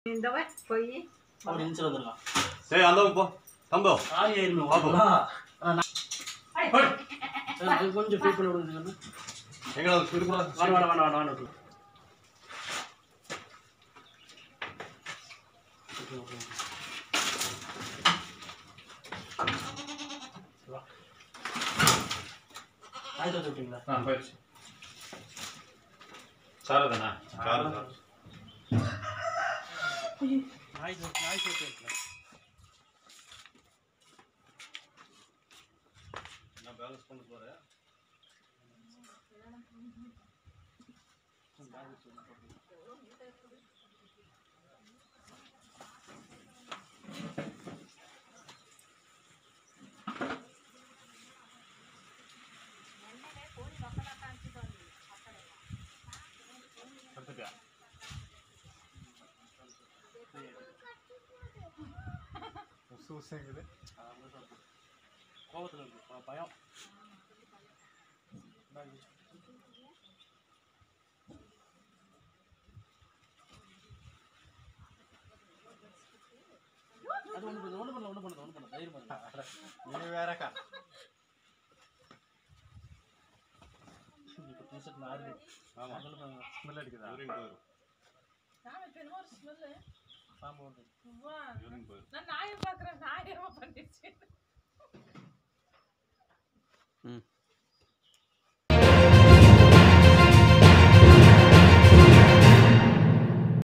இந்தவ போய் ஒரு நிமிஷம் வந்துடலாம் ஏய் அந்த போ தம்போ காலி ஆயிருமே பாப்போம். கொஞ்சம் ஃபீல் பண்ணி விடுங்க எங்கடா இருக்குடா வேணாம் வேணாம் வேணாம் வேணாம் வேணாம் ஓகே, ஓகே. வா. ஆயிரத்தி வச்சு விட்டீங்களா ஆ போயிடுச்சு சாரதானா சாரு சார் ஆயிரத்தி வச்சு ஆயிரத்தி வச்சு வைக்கலாம் நான் பேலன்ஸ் பண்ண போறேன் எடுத்துட்டியா உசு உசுங்குது கோபத்தில் இருக்கு ப- பயம் அது ஒன்று பண்ணல ஒன்று பண்ணல ஒன்று பண்ணல ஒன்று பண்ணல தைரியம் பண்ணல நீ வேறக்கா இப்போ டிஷர்ட் நாரு ஆமா ஸ்மெல் அடிக்குதா யூரின் போயிரும் நான் இப்ப என்னமோ ஒரு ஸ்மெல்லு சாம்பு வந்து வா யூரின் போயிரும் நான் நாயை